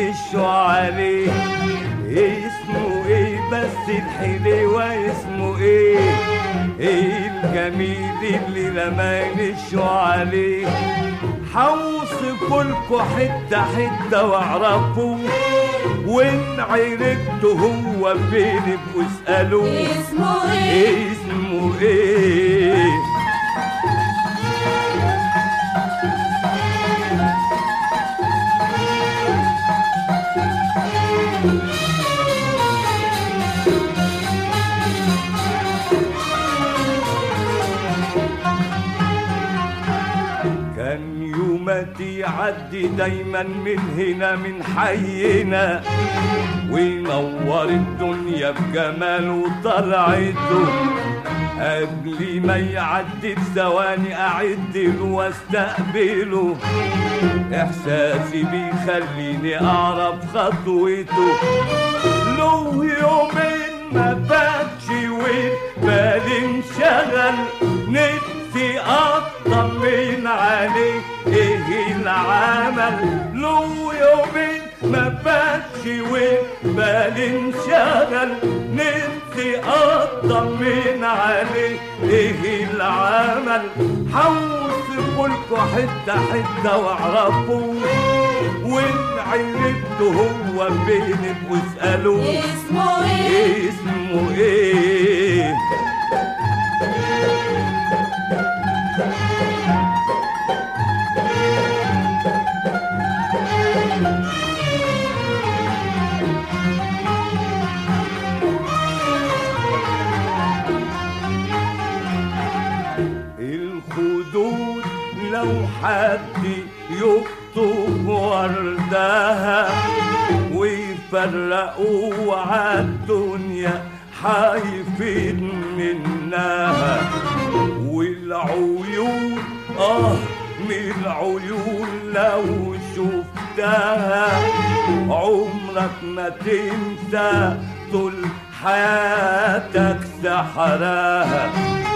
معلش عليه اسمه ايه بس الحلوة اسمه ايه ايه الجميل اللي لمانش عليه حوصفلكوا حتة حتة واعرفوا وان عرفتوا هو فين ابقوا اسألوه اسمه ايه اسمه ايه كان يوماتي يعدي دايما من هنا من حينا وينور الدنيا بجماله وطلعته قبل ما يعدي بثواني اعد له واستقبله احساسي بيخليني اعرف خطوته له يومين ما فاتش وبالي انشغل نفسي اطمن عليه ايه العمل له يومين ما فاتش وبالي انشغل نفسي اطمن عليه ايه العمل حوصفلكوا حتة حتة واعرفوا وان عرفتوا هو فين واسألوه اسمه ايه اسمه ايه الخدود لو حد يخطب وردها ويفرقوا عالدنيا حيفيد منها والعيون اه من العيون لو شفتها عمرك ما تنسى طول حياتك سحرها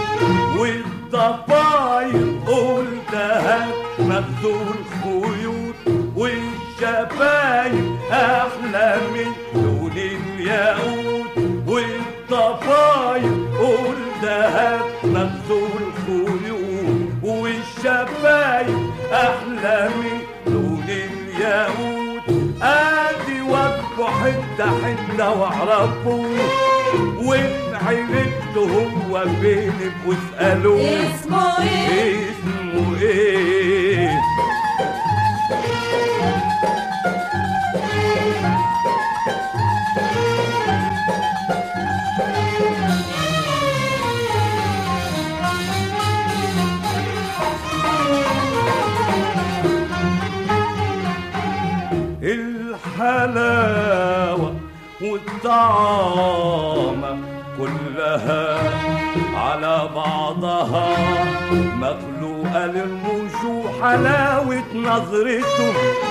والضفاير قلتها مبذول خيوط والشفايف احلى من لون الياقوت والضفاير قلتها مبذول خيوط والشفايف احلى من لون الياقوت ادي وجبه حته حته واعرفه وان عرفته هو فين واسألوه اسمه ايه اسمه ايه الحلاوة والطعامة كلها على بعضها مخلوقة للرموش حلاوة نظرته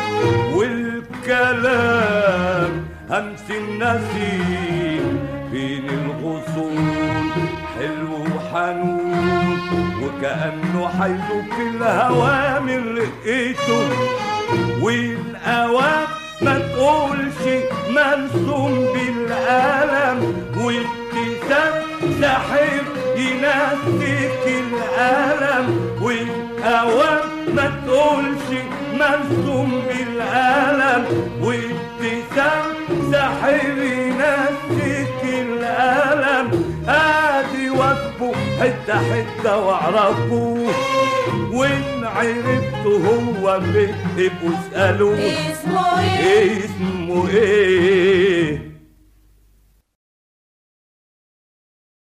والكلام همس النسيم بين الغصون حلو وحنون وكأنه حيدوب في الهوا من رقته والأوام ما تقولش مرسوم بالقلم وابتسام ساحر ينسيك الألم والأوام ما تقولش مرسوم بالقلم وابتسام ساحر ينسيك الألم ادي وصفه حتة حتة واعرفه وان عرفته هو فين ابقوا اسألوه اسمه ايه اسمه ايه